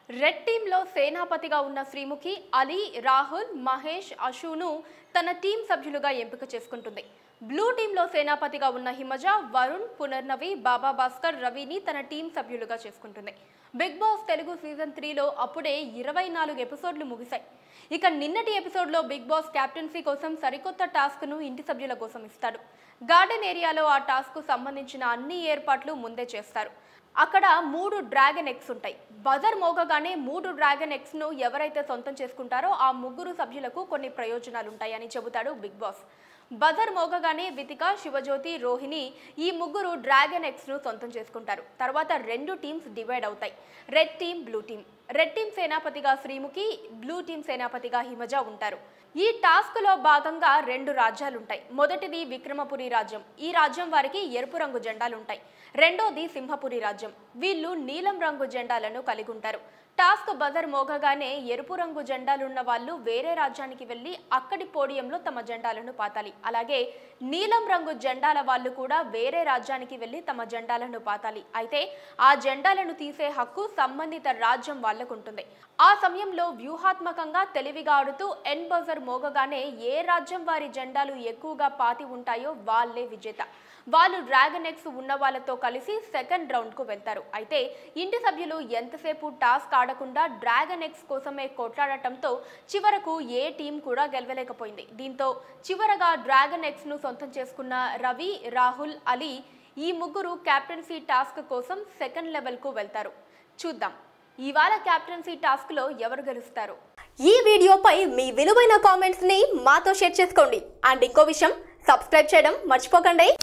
red టీంలో సేనాపతిగా ఉన్న శ్రీముఖి అలీ రాహుల్ మహేష్ అశును తన టీం సభ్యులుగా ఎంపిక చేసుకుంటుంది బ్లూ టీంలో సేనాపతిగా ఉన్న హిమజ వరుణ్ పునర్నవి బాబా భాస్కర్ రవిని తన టీం సభ్యులుగా చేసుకుంటుంది బిగ్ బాస్ తెలుగు సీజన్ త్రీలో అప్పుడే ఇరవై నాలుగు ఎపిసోడ్లు ముగిశాయి ఇక నిన్నటి ఎపిసోడ్లో బిగ్ బాస్ క్యాప్టెన్సీ కోసం సరికొత్త టాస్క్ను ఇంటి సభ్యుల కోసం ఇస్తాడు గార్డెన్ ఏరియాలో ఆ టాస్క్ సంబంధించిన అన్ని ఏర్పాట్లు ముందే చేస్తారు అక్కడ మూడు డ్రాగన్ ఎగ్స్ ఉంటాయి బజర్ మోగగానే మూడు డ్రాగన్ ఎగ్స్ ను ఎవరైతే సొంతం చేసుకుంటారో ఆ ముగ్గురు సభ్యులకు కొన్ని ప్రయోజనాలు ఉంటాయని చెబుతాడు బిగ్ బాస్ బజర్ మోగగానే వితిక శివజ్యోతి రోహిణి ఈ ముగ్గురు డ్రాగన్ ఎగ్స్ ను సొంతం చేసుకుంటారు తర్వాత రెండు టీమ్స్ డివైడ్ అవుతాయి red team blue team red team సేనాపతిగా శ్రీముఖి బ్లూ టీమ్ సేనాపతిగా హిమజ ఉంటారు ఈ టాస్క్ లో భాగంగా రెండు రాజ్యాలుంటాయి మొదటిది విక్రమపురి రాజ్యం ఈ రాజ్యం వారికి ఎరుపు రంగు జెండాలుంటాయి రెండోది సింహపురి రాజ్యం వీళ్ళు నీలం రంగు జెండాలను కలిగి ఉంటారు టాస్క్ బజర్ మోగగానే ఎరుపు రంగు జెండాలున్న వాళ్ళు వేరే రాజ్యానికి వెళ్ళి అక్కడి పోడియంలో తమ జెండాలను పాతాలి అలాగే నీలం రంగు జెండాల వాళ్ళు కూడా వేరే రాజ్యానికి వెళ్ళి తమ జెండాలను పాతాలి అయితే ఆ జెండాలను తీసే హక్కు సంబంధిత రాజ్యం వాళ్ళకు ఉంటుంది ఆ సమయంలో వ్యూహాత్మకంగా తెలివిగా ఆడుతూ ఎన్ బజర్ మోగగానే ఏ రాజ్యం వారి జెండాలు ఎక్కువగా పాతి ఉంటాయో వాళ్ళే విజేత వాళ్ళు డ్రాగన్ ఎక్స్ ఉన్న వాళ్ళతో కలిసి సెకండ్ రౌండ్ కు వెళ్తారు అయితే ఇంటి సభ్యులు ఎంతసేపు టాస్క్ ఆడకుండా డ్రాగన్ ఎక్స్ కోసమే కొట్లాడటంతో చివరకు ఏ టీం కూడా గెలవలేకపోయింది దీంతో చివరగా డ్రాగన్ ఎక్స్ ను సొంతం చేసుకున్న రవి రాహుల్ అలీ ఈ ముగ్గురు క్యాప్టెన్సీ టాస్క్ కోసం సెకండ్ లెవెల్ కు వెళ్తారు చూద్దాం ఇవాళ క్యాప్టెన్సీ టాస్క్ లో ఎవరు గెలుస్తారు ఈ వీడియోపై మీ విలువైన కామెంట్స్ ని మాతో షేర్ చేసుకోండి అండ్ ఇంకో విషయం సబ్స్క్రైబ్ చేయడం మర్చిపోకండి